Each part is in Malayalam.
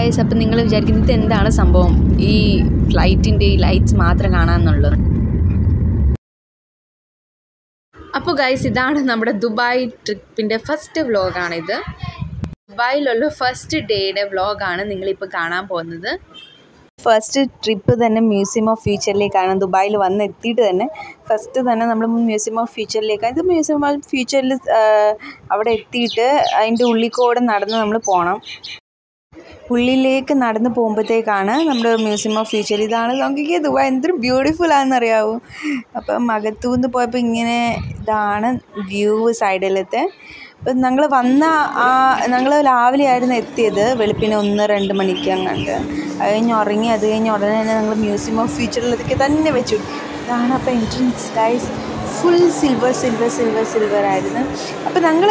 ഗൈസ് അപ്പം നിങ്ങൾ വിചാരിക്കുന്നത് ഇത് എന്താണ് സംഭവം ഈ ഫ്ലൈറ്റിൻ്റെ ഈ ലൈറ്റ്സ് മാത്രം കാണാമെന്നുള്ളത് അപ്പോൾ ഗൈസ് ഇതാണ് നമ്മുടെ ദുബായ് ട്രിപ്പിൻ്റെ ഫസ്റ്റ് വ്ലോഗാണിത് ദുബായിലുള്ള ഫസ്റ്റ് ഡേയുടെ വ്ലോഗാണ് നിങ്ങളിപ്പോൾ കാണാൻ പോകുന്നത് ഫസ്റ്റ് ട്രിപ്പ് തന്നെ മ്യൂസിയം ഓഫ് ഫ്യൂച്ചറിലേക്കാണ് ദുബായിൽ വന്ന് എത്തിയിട്ട് തന്നെ ഫസ്റ്റ് തന്നെ നമ്മൾ മ്യൂസിയം ഓഫ് ഫ്യൂച്ചറിലേക്കാണ് ഇത് മ്യൂസിയം ഓഫ് ഫ്യൂച്ചറിൽ അവിടെ എത്തിയിട്ട് അതിൻ്റെ ഉള്ളിൽ കൂടെ നടന്ന് നമ്മൾ പോകണം ഉള്ളിലേക്ക് നടന്ന് പോകുമ്പോഴത്തേക്കാണ് നമ്മുടെ മ്യൂസിയം ഓഫ് ഫ്യൂച്ചർ ഇതാണ് നോക്കിക്കേ ദുബായ് എന്തൊരു ബ്യൂട്ടിഫുൾ ആണെന്നറിയാവോ അപ്പം അകത്തുനിന്ന് പോയപ്പോൾ ഇങ്ങനെ ഇതാണ് വ്യൂ സൈഡിലത്തെ അപ്പം ഞങ്ങൾ വന്ന ആ ഞങ്ങൾ രാവിലെ ആയിരുന്നു എത്തിയത് വെളുപ്പിന് ഒന്ന് രണ്ട് മണിക്ക് അങ്ങോട്ട് അത് കഴിഞ്ഞ് ഉറങ്ങി അത് കഴിഞ്ഞ് ഉടനെ തന്നെ ഞങ്ങൾ മ്യൂസിയം ഓഫ് ഫ്യൂച്ചറിലേക്ക് തന്നെ വെച്ചു ഇതാണ് അപ്പോൾ entrance guys full silver silver silver silver ആയിരുന്നു അപ്പോൾ ഞങ്ങൾ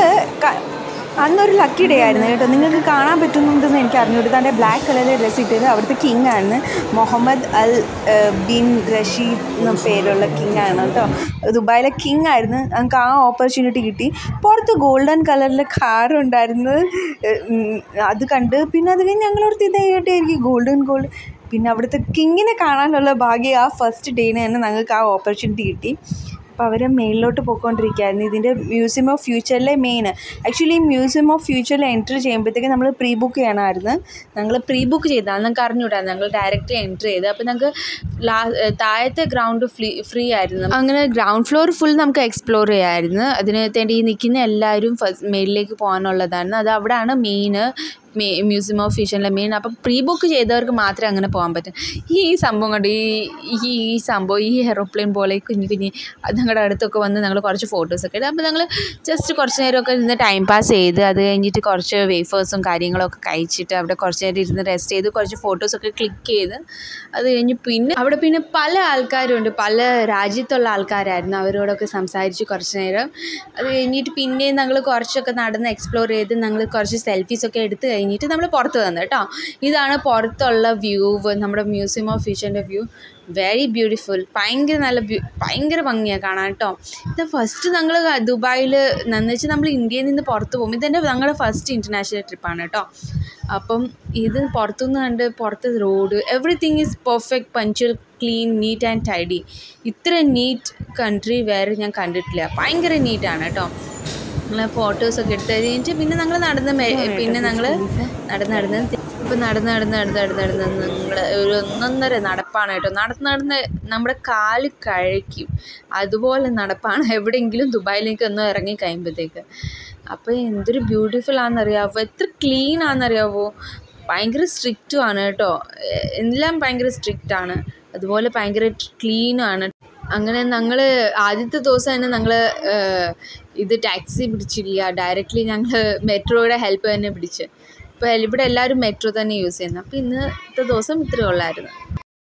അന്നൊരു ലക്കി ഡേ ആയിരുന്നു കേട്ടോ നിങ്ങൾക്ക് കാണാൻ പറ്റുന്നുണ്ടെന്ന് എനിക്ക് അറിഞ്ഞൂടെ തൻ്റെ ബ്ലാക്ക് കളറിലെ ഡ്രസ്സ് ഇട്ടത് അവിടുത്തെ കിങ് ആണ് മുഹമ്മദ് അൽ ഏഹ്, ബിൻ റഷീദ് എന്ന പേരുള്ള കിങ് ആണ് കേട്ടോ ദുബായിലെ കിങ് ആയിരുന്നു ഞങ്ങൾക്ക് ആ ഓപ്പർച്യൂണിറ്റി കിട്ടി പുറത്ത് ഗോൾഡൻ കളറിലെ കാർ ഉണ്ടായിരുന്നു ഏഹ്, ഉം, അത് കണ്ട് പിന്നെ അത് കഴിഞ്ഞ് ഞങ്ങളോടത്ത് ഇതായിട്ടായിരിക്കും ഗോൾഡൻ ഗോൾഡ് പിന്നെ അവിടുത്തെ കിങ്ങിനെ കാണാനുള്ള ഭാഗ്യം ആ ഫസ്റ്റ് ഡേന് തന്നെ ഞങ്ങൾക്ക് ആ ഓപ്പർച്യൂണിറ്റി കിട്ടി അപ്പോൾ അവർ മെയിനിലോട്ട് പോയിക്കൊണ്ടിരിക്കുകയായിരുന്നു ഇതിൻ്റെ മ്യൂസിയം ഓഫ് ഫ്യൂച്ചറിലെ മെയിൻ ആക്ച്വലി മ്യൂസിയം ഓഫ് ഫ്യൂച്ചറിൽ എൻട്രി ചെയ്യുമ്പോഴത്തേക്ക് നമ്മൾ പ്രീ ബുക്ക് ചെയ്യണമായിരുന്നു ഞങ്ങൾ പ്രീ ബുക്ക് ചെയ്താൽ ഞങ്ങൾക്ക് അറിഞ്ഞൂടായിരുന്നു ഞങ്ങൾ ഡയറക്റ്റ് എൻട്രി ചെയ്ത് അപ്പോൾ ഞങ്ങൾക്ക് ലാ താഴത്തെ ഗ്രൗണ്ട് ഫ്രീ ഫ്രീ ആയിരുന്നു അങ്ങനെ ഗ്രൗണ്ട് ഫ്ലോർ ഫുൾ നമുക്ക് എക്സ്പ്ലോർ ചെയ്യാമായിരുന്നു അതിന് വേണ്ടി ഈ നിൽക്കുന്ന എല്ലാവരും ഫസ്റ്റ് മെയിനിലേക്ക് പോകാനുള്ളതായിരുന്നു അത് അവിടെയാണ് മെയിൻ മ്യൂസിയം ഓഫ് ഫ്യൂച്ചറിലെ മെയിൻ അപ്പം പ്രീ ബുക്ക് ചെയ്തവർക്ക് മാത്രമേ അങ്ങനെ പോകാൻ പറ്റും ഈ സംഭവം കണ്ട് ഈ ഈ ഈ സംഭവം ഈ എയറോപ്ലെയിൻ പോലെ കുഞ്ഞു കുഞ്ഞ് അത് ഞങ്ങളുടെ അടുത്തൊക്കെ വന്ന് ഞങ്ങൾ കുറച്ച് ഫോട്ടോസൊക്കെ എടുത്തു അപ്പോൾ ഞങ്ങൾ ജസ്റ്റ് കുറച്ച് നേരമൊക്കെ ഇരുന്ന് ടൈം പാസ് ചെയ്ത് അത് കഴിഞ്ഞിട്ട് കുറച്ച് വേഫേഴ്സും കാര്യങ്ങളൊക്കെ കഴിച്ചിട്ട് അവിടെ കുറച്ച് നേരം ഇരുന്ന് റെസ്റ്റ് ചെയ്ത് കുറച്ച് ഫോട്ടോസൊക്കെ ക്ലിക്ക് ചെയ്ത് അത് കഴിഞ്ഞ് പിന്നെ അവിടെ പിന്നെ പല ആൾക്കാരുണ്ട് പല രാജ്യത്തുള്ള ആൾക്കാരായിരുന്നു അവരോടൊക്കെ സംസാരിച്ച് കുറച്ച് നേരം അത് കഴിഞ്ഞിട്ട് പിന്നെയും ഞങ്ങൾ കുറച്ചൊക്കെ നടന്ന് എക്സ്പ്ലോർ ചെയ്ത് ഞങ്ങൾ കുറച്ച് സെൽഫീസൊക്കെ എടുത്ത് കഴിഞ്ഞിട്ട് നമ്മൾ പുറത്ത് വന്നു കേട്ടോ ഇതാണ് പുറത്തുള്ള വ്യൂ നമ്മുടെ മ്യൂസിയം ഓഫ് ഫ്യൂച്ചറിൻ്റെ വ്യൂ വെരി ബ്യൂട്ടിഫുൾ ഭയങ്കര നല്ല ബ്യൂ ഭയങ്കര ഭംഗിയാണ് കാണാൻ കേട്ടോ ഇത് ഫസ്റ്റ് ഞങ്ങൾ ദുബായിൽ എന്ന് വെച്ചാൽ നമ്മൾ ഇന്ത്യയിൽ നിന്ന് പുറത്ത് പോകും ഇതെൻ്റെ ഞങ്ങളുടെ ഫസ്റ്റ് ഇൻ്റർനാഷണൽ ട്രിപ്പാണ് കേട്ടോ അപ്പം ഇത് പുറത്തുനിന്ന് കണ്ട് പുറത്ത് road everything is perfect punctual clean neat and tidy ഇത്ര നീറ്റ് കൺട്രി വേറെ ഞാൻ കണ്ടിട്ടില്ല ഭയങ്കര നീറ്റാണ് കേട്ടോ ഞങ്ങൾ ഫോട്ടോസൊക്കെ എടുത്ത് കഴിഞ്ഞിട്ട് പിന്നെ ഞങ്ങൾ നടന്ന് മെ- പിന്നെ ഞങ്ങൾ നടന്ന് നടന്ന് ഇപ്പം നടന്ന് നടന്ന് നടന്ന് നടന്ന് നടന്ന് നിങ്ങൾ ഒരു ഒന്നൊന്നര നടപ്പാണ് കേട്ടോ നടന്ന് നടന്ന് നമ്മുടെ കാല് കഴിക്കും അതുപോലെ നടപ്പാണ് എവിടെയെങ്കിലും ദുബായിലേക്ക് ഒന്ന് ഇറങ്ങി കഴിയുമ്പോഴത്തേക്ക് അപ്പോൾ എന്തൊരു ബ്യൂട്ടിഫുൾ ആണെന്നറിയാവോ എത്ര ക്ലീൻ ആണെന്നറിയാവോ ഭയങ്കര സ്ട്രിക്റ്റും ആണ് കേട്ടോ എ- എല്ലാം ഭയങ്കര സ്ട്രിക്റ്റ് ആണ് അതുപോലെ ഭയങ്കര ക്ലീനും ആണ് അങ്ങനെ ഞങ്ങൾ ആദ്യത്തെ ദിവസം തന്നെ ഞങ്ങൾ ഇത് ടാക്സി പിടിച്ചില്ല ഡയറക്റ്റ്ലി ഞങ്ങൾ മെട്രോയുടെ ഹെൽപ്പ് തന്നെ പിടിച്ച് ഇപ്പോൾ ഇവിടെ എല്ലാവരും മെട്രോ തന്നെ യൂസ് ചെയ്യുന്നത് അപ്പോൾ ഇന്നത്തെ ദിവസം ഇത്രയേ ഉള്ളായിരുന്നു